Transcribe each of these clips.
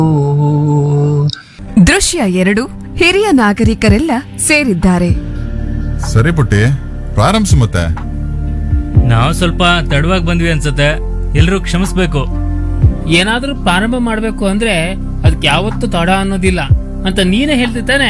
ದೃಶ್ಯ ಎರಡು ಹಿರಿಯ ನಾಗರಿಕರೆಲ್ಲ ಸೇರಿದ್ದಾರೆ ಸರಿ ಪುಟ್ಟಿ ಪ್ರಾರಂಭಿಸು ಮತ್ತೆ ನಾವು ಸ್ವಲ್ಪ ತಡವಾಗಿ ಬಂದ್ವಿ ಅನ್ಸತ್ತೆ ಎಲ್ರೂ ಕ್ಷಮಿಸ್ಬೇಕು ಏನಾದ್ರೂ ಪ್ರಾರಂಭ ಮಾಡ್ಬೇಕು ಅಂದ್ರೆ ಅದಕ್ಕೆ ಯಾವತ್ತೂ ತಡ ಅನ್ನೋದಿಲ್ಲ ಅಂತ ನೀನೇ ಹೇಳ್ತಿದ್ದಾನೆ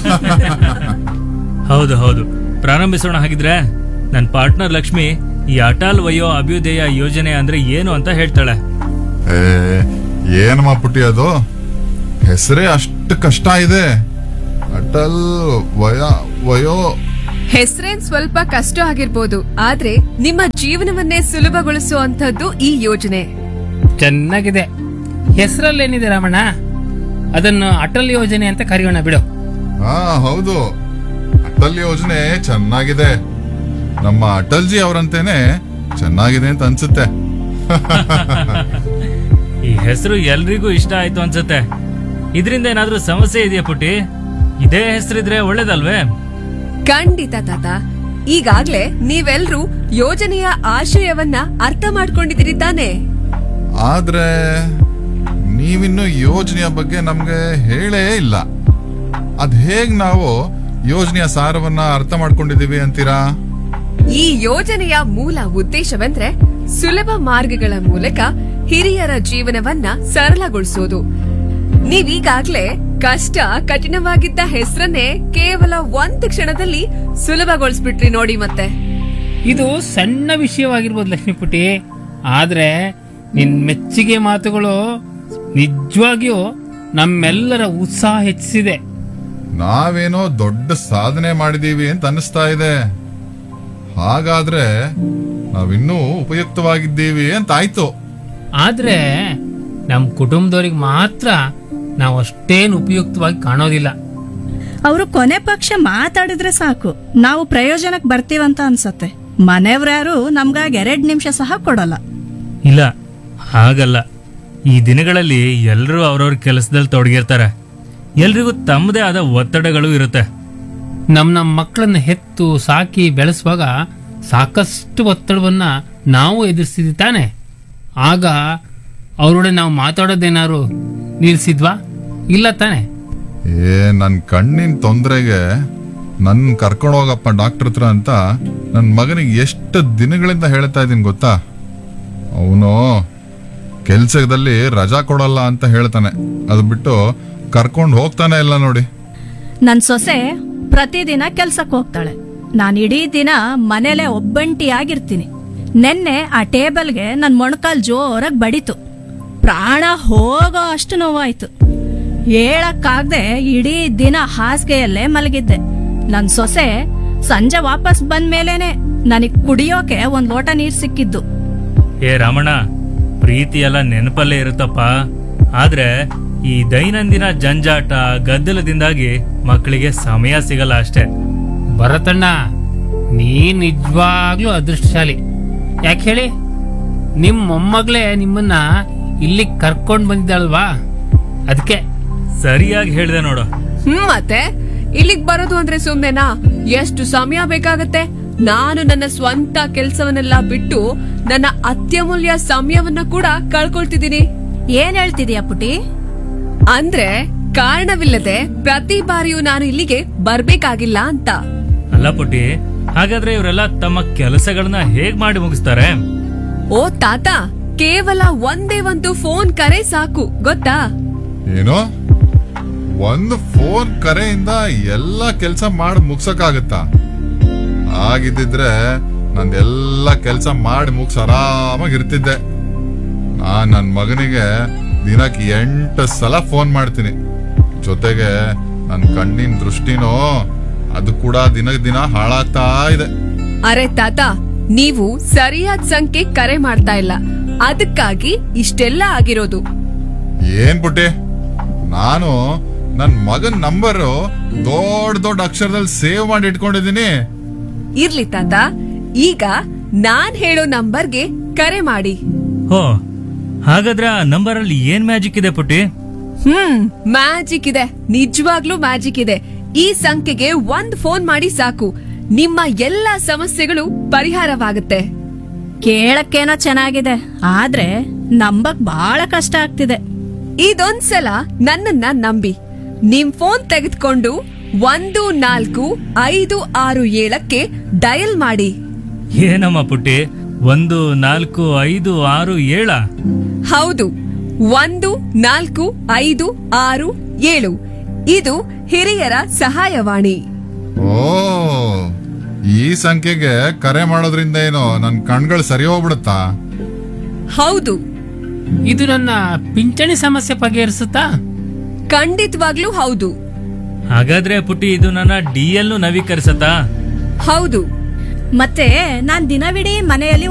ಹೌದು ಹೌದು ಪ್ರಾರಂಭಿಸೋಣ ಹಾಗಿದ್ರೆ ನನ್ನ ಪಾರ್ಟ್ನರ್ ಲಕ್ಷ್ಮಿ ಈ ಅಟಲ್ ವಯೋ ಅಭ್ಯುದಯ ಯೋಜನೆ ಅಂದ್ರೆ ಏನು ಅಂತ ಹೇಳ್ತಾಳೆ ಏ ಏನಮ್ಮ ಪುಟ್ಟಿ ಅದು ಹೆಸರೇ ಅಷ್ಟು ಕಷ್ಟ ಇದೆ ಅಟಲ್ ವಯ ವಯೋ ಹೆಸರೇನ್ ಸ್ವಲ್ಪ ಕಷ್ಟ ಆಗಿರ್ಬೋದು ಆದ್ರೆ ನಿಮ್ಮ ಜೀವನವನ್ನೇ ಸುಲಭಗೊಳಿಸುವಂತದ್ದು ಈ ಯೋಜನೆ ಚೆನ್ನಾಗಿದೆ ಹೆಸರಲ್ಲೇನಿದೆ ರಾಮಣ್ಣ ಅದನ್ನು ಅಟಲ್ ಯೋಜನೆ ಅಂತ ಕರೆಯೋಣ ಬಿಡು ಹಾ ಹೌದು ಅಟಲ್ ಯೋಜನೆ ಚೆನ್ನಾಗಿದೆ ನಮ್ಮ ಅಟಲ್ಜಿ ಅವರಂತೇನೆ ಚೆನ್ನಾಗಿದೆ ಅಂತ ಅನ್ಸುತ್ತೆ ಈ ಹೆಸರು ಎಲ್ರಿಗೂ ಇಷ್ಟ ಆಯ್ತು ಅನ್ಸತ್ತೆ ಇದರಿಂದ ಏನಾದ್ರೂ ಸಮಸ್ಯೆ ಇದೆಯಾ ಪುಟ್ಟಿ ಇದೇ ಹೆಸರಿದ್ರೆ ಒಳ್ಳೇದಲ್ವೇ ಖಂಡಿತ ತಾತ ಈಗಾಗ್ಲೇ ನೀವೆಲ್ರೂ ಯೋಜನೆಯ ಆಶಯವನ್ನ ಅರ್ಥ ಮಾಡ್ಕೊಂಡಿದ್ದೀರಿ ತಾನೆ ಆದ್ರೆ ನೀವಿನ್ನು ಯೋಜನೆಯ ಬಗ್ಗೆ ನಮ್ಗೆ ಹೇಳೇ ಇಲ್ಲ ಅದ್ ಹೇಗ್ ನಾವು ಯೋಜನೆಯ ಸಾರವನ್ನ ಅರ್ಥ ಮಾಡ್ಕೊಂಡಿದೀವಿ ಅಂತೀರಾ ಈ ಯೋಜನೆಯ ಮೂಲ ಉದ್ದೇಶವೆಂದ್ರೆ ಸುಲಭ ಮಾರ್ಗಗಳ ಮೂಲಕ ಹಿರಿಯರ ಜೀವನವನ್ನ ಸರಳಗೊಳಿಸೋದು ನೀವೀಗಾಗ್ಲೇ ಕಷ್ಟ ಕಠಿಣವಾಗಿದ್ದ ಹೆಸರನ್ನೇ ಕೇವಲ ಒಂದು ಕ್ಷಣದಲ್ಲಿ ಸುಲಭಗೊಳಿಸ್ಬಿಟ್ರಿ ನೋಡಿ ಮತ್ತೆ ಇದು ಸಣ್ಣ ವಿಷಯವಾಗಿರ್ಬೋದು ಲಕ್ಷ್ಮೀಪುಟಿ ಆದ್ರೆ ನಿನ್ ಮೆಚ್ಚುಗೆ ಮಾತುಗಳು ನಿಜವಾಗಿಯೂ ನಮ್ಮೆಲ್ಲರ ಉತ್ಸಾಹ ಹೆಚ್ಚಿಸಿದೆ ನಾವೇನೋ ದೊಡ್ಡ ಸಾಧನೆ ಮಾಡಿದೀವಿ ಅಂತ ಅನಿಸ್ತಾ ಇದೆ ಹಾಗಾದ್ರೆ ನಾವಿನ್ನೂ ಉಪಯುಕ್ತವಾಗಿದ್ದೀವಿ ಅಂತ ಆಯ್ತು ಆದ್ರೆ ನಮ್ ಕುಟುಂಬದವ್ರಿಗೆ ಮಾತ್ರ ನಾವು ಅಷ್ಟೇನು ಉಪಯುಕ್ತವಾಗಿ ಕಾಣೋದಿಲ್ಲ ಅವರು ಕೊನೆ ಪಕ್ಷ ಮಾತಾಡಿದ್ರೆ ಸಾಕು ನಾವು ಪ್ರಯೋಜನಕ್ಕೆ ಬರ್ತೀವಂತ ಅನ್ಸತ್ತೆ ಮನೆಯವ್ರ್ಯಾರು ನಮ್ಗಾಗಿ ಎರಡ್ ನಿಮಿಷ ಸಹ ಕೊಡಲ್ಲ ಇಲ್ಲ ಹಾಗಲ್ಲ ಈ ದಿನಗಳಲ್ಲಿ ಎಲ್ಲರೂ ಅವ್ರವ್ರ ಕೆಲಸದಲ್ಲಿ ತೊಡಗಿರ್ತಾರೆ ಎಲ್ರಿಗೂ ತಮ್ಮದೇ ಆದ ಒತ್ತಡಗಳು ಇರುತ್ತೆ ನಮ್ ನಮ್ಮ ಮಕ್ಕಳನ್ನ ಹೆತ್ತು ಸಾಕಿ ಬೆಳೆಸುವಾಗ ಸಾಕಷ್ಟು ಒತ್ತಡವನ್ನ ನಾವು ಎದುರಿಸಿದ್ವಿ ತಾನೆ ಆಗ ಅವರೊಡೆ ನಾವು ಮಾತಾಡೋದೇನಾದ್ರು ನಿಲ್ಸಿದ್ವಾ ಇಲ್ಲ ತಾನೆ ಏ ನನ್ ಕಣ್ಣಿನ ತೊಂದರೆಗೆ ನನ್ ಕರ್ಕೊಂಡು ಹೋಗಪ್ಪ ಡಾಕ್ಟರ್ ಹತ್ರ ಅಂತ ನನ್ ಮಗನಿಗೆ ಎಷ್ಟು ದಿನಗಳಿಂದ ಹೇಳ್ತಾ ಇದ್ದೀನಿ ಗೊತ್ತಾ ಅವನು ಕೆಲ್ಸದಲ್ಲಿ ರಜಾ ಕೊಡಲ್ಲ ಅಂತ ಹೇಳ್ತಾನೆ ಅದು ಬಿಟ್ಟು ಕರ್ಕೊಂಡು ಹೋಗ್ತಾನೆ ಇಲ್ಲ ನೋಡಿ ನನ್ ಸೊಸೆ ಪ್ರತಿದಿನ ಕೆಲ್ಸಕ್ಕೆ ಹೋಗ್ತಾಳೆ ನಾನು ಇಡೀ ದಿನ ಮನೇಲೆ ಒಬ್ಬಂಟಿಯಾಗಿರ್ತೀನಿ ನೆನ್ನೆ ಆ ಟೇಬಲ್ಗೆ ನನ್ ಮೊಣಕಾಲ್ ಜೋರಾಗಿ ಬಡಿತು ಪ್ರಾಣ ಹೋಗೋ ಅಷ್ಟು ನೋವಾಯ್ತು ಹೇಳಕ್ಕಾಗ್ದೆ ಇಡೀ ದಿನ ಹಾಸಿಗೆಯಲ್ಲೇ ಮಲಗಿದ್ದೆ ನನ್ ಸೊಸೆ ಸಂಜೆ ವಾಪಸ್ ಬಂದ್ಮೇಲೇನೆ ನನಗ್ ಕುಡಿಯೋಕೆ ಒಂದ್ ಲೋಟ ನೀರ್ ಸಿಕ್ಕಿದ್ದು ಏ ರಮಣ ಪ್ರೀತಿ ಎಲ್ಲ ನೆನಪಲ್ಲೇ ಇರುತ್ತಪ್ಪ ಆದ್ರೆ ಈ ದೈನಂದಿನ ಜಂಜಾಟ ಗದ್ದಲದಿಂದಾಗಿ ಮಕ್ಕಳಿಗೆ ಸಮಯ ಸಿಗಲ್ಲ ಅಷ್ಟೇ ಭರತಣ್ಣ ನೀ ನಿಜವಾಗ್ಲೂ ಅದೃಷ್ಟಶಾಲಿ ಯಾಕೆ ಹೇಳಿ ನಿಮ್ ಮೊಮ್ಮಗಳೇ ನಿಮ್ಮನ್ನ ಇಲ್ಲಿ ಕರ್ಕೊಂಡ್ ಬಂದಿದ್ದಾಳಲ್ವಾ ಅದಕ್ಕೆ ಸರಿಯಾಗಿ ಹೇಳ್ದೆ ನೋಡು ಹ್ಮ್ ಮತ್ತೆ ಇಲ್ಲಿಗ್ ಬರೋದು ಅಂದ್ರೆ ಸುಮ್ನೆನಾ ಎಷ್ಟು ಸಮಯ ಬೇಕಾಗತ್ತೆ ನಾನು ನನ್ನ ಸ್ವಂತ ಕೆಲ್ಸವನ್ನೆಲ್ಲ ಬಿಟ್ಟು ನನ್ನ ಅತ್ಯಮೂಲ್ಯ ಸಮಯವನ್ನ ಕೂಡ ಕಳ್ಕೊಳ್ತಿದ್ದೀನಿ ಏನ್ ಹೇಳ್ತಿದೀಯ ಪುಟಿ ಅಂದ್ರೆ ಕಾರಣವಿಲ್ಲದೆ ಪ್ರತಿ ಬಾರಿಯೂ ನಾನು ಇಲ್ಲಿಗೆ ಬರ್ಬೇಕಾಗಿಲ್ಲ ಅಂತ ಅಲ್ಲ ಪುಟ್ಟಿ ಹಾಗಾದ್ರೆ ಇವರೆಲ್ಲ ತಮ್ಮ ಕೆಲಸಗಳನ್ನ ಹೇಗ್ ಮಾಡಿ ಮುಗಿಸ್ತಾರೆ ಓ ತಾತ ಕೇವಲ ಒಂದೇ ಒಂದು ಫೋನ್ ಕರೆ ಸಾಕು ಗೊತ್ತಾ ಏನು ಒಂದು ಫೋನ್ ಕರೆಯಿಂದ ಎಲ್ಲ ಕೆಲಸ ಮಾಡಿ ಮುಗ್ಸಕ್ಕಾಗತ್ತಾ ಆಗಿದ್ದಿದ್ರೆ ನಂದೆಲ್ಲ ಕೆಲಸ ಮಾಡಿ ಮುಗ್ಸ್ ಆರಾಮಾಗಿ ಇರ್ತಿದ್ದೆ ನಾನ್ ನನ್ನ ಮಗನಿಗೆ ದಿನಕ್ಕೆ ಎಂಟು ಸಲ ಫೋನ್ ಮಾಡ್ತೀನಿ ಜೊತೆಗೆ ನನ್ನ ಕಣ್ಣಿನ ದೃಷ್ಟಿನೂ ಅದು ಕೂಡ ದಿನ ದಿನ ಹಾಳಾಗ್ತಾ ಇದೆ ಅರೆ ತಾತ ನೀವು ಸರಿಯಾದ ಸಂಖ್ಯೆ ಕರೆ ಮಾಡ್ತಾ ಇಲ್ಲ ಅದಕ್ಕಾಗಿ ಇಷ್ಟೆಲ್ಲ ಆಗಿರೋದು ಏನ್ ಪುಟ್ಟಿ ನಾನು ನನ್ನ ಮಗನ್ ನಂಬರ್ ದೊಡ್ಡ ದೊಡ್ಡ ಅಕ್ಷರದಲ್ಲಿ ಸೇವ್ ಮಾಡಿ ಇಟ್ಕೊಂಡಿದ್ದೀನಿ ಇರ್ಲಿ ತಾತ ಈಗ ನಾನ್ ಹೇಳೋ ನಂಬರ್ಗೆ ಕರೆ ಮಾಡಿ ಹೋ ಹಾಗಾದ್ರೆ ಆ ನಂಬರ್ ಅಲ್ಲಿ ಏನ್ ಮ್ಯಾಜಿಕ್ ಇದೆ ಪುಟ್ಟಿ ಹ್ಮ್ ಮ್ಯಾಜಿಕ್ ಇದೆ ನಿಜವಾಗ್ಲೂ ಮ್ಯಾಜಿಕ್ ಇದೆ ಈ ಸಂಖ್ಯೆಗೆ ಒಂದ್ ಫೋನ್ ಮಾಡಿ ಸಾಕು ನಿಮ್ಮ ಎಲ್ಲಾ ಸಮಸ್ಯೆಗಳು ಪರಿಹಾರವಾಗುತ್ತೆ ಕೇಳಕ್ಕೇನೋ ಚೆನ್ನಾಗಿದೆ ಆದ್ರೆ ನಂಬಕ್ ಬಹಳ ಕಷ್ಟ ಆಗ್ತಿದೆ ಇದೊಂದ್ಸಲ ನನ್ನನ್ನ ನಂಬಿ ನಿಮ್ ಫೋನ್ ತೆಗೆದುಕೊಂಡು ಒಂದು ನಾಲ್ಕು ಐದು ಆರು ಏಳಕ್ಕೆ ಡಯಲ್ ಮಾಡಿ ಏನಮ್ಮ ಪುಟ್ಟಿ ಒಂದು ನಾಲ್ಕು ಐದು ಆರು ಏಳ ಹೌದು ಒಂದು ನಾಲ್ಕು ಐದು ಆರು ಏಳು ಇದು ಹಿರಿಯರ ಸಹಾಯವಾಣಿ ಓ ಈ ಸಂಖ್ಯೆಗೆ ಕರೆ ಮಾಡೋದ್ರಿಂದ ಏನೋ ನನ್ ಕಣ್ಗಳು ಸರಿ ಹೋಗ್ಬಿಡುತ್ತಾ ಹೌದು ಇದು ನನ್ನ ಪಿಂಚಣಿ ಸಮಸ್ಯೆ ಬಗೆಹರಿಸುತ್ತಾ ಖಂಡಿತವಾಗ್ಲೂ ಹೌದು ಹಾಗಾದ್ರೆ ಪುಟ್ಟಿ ಇದು ನನ್ನ ಡಿ ನವೀಕರಿಸತ್ತಾ ಹೌದು ಮತ್ತೆ ನಾನ್ ದಿನವಿಡೀ ಮನೆಯಲ್ಲಿ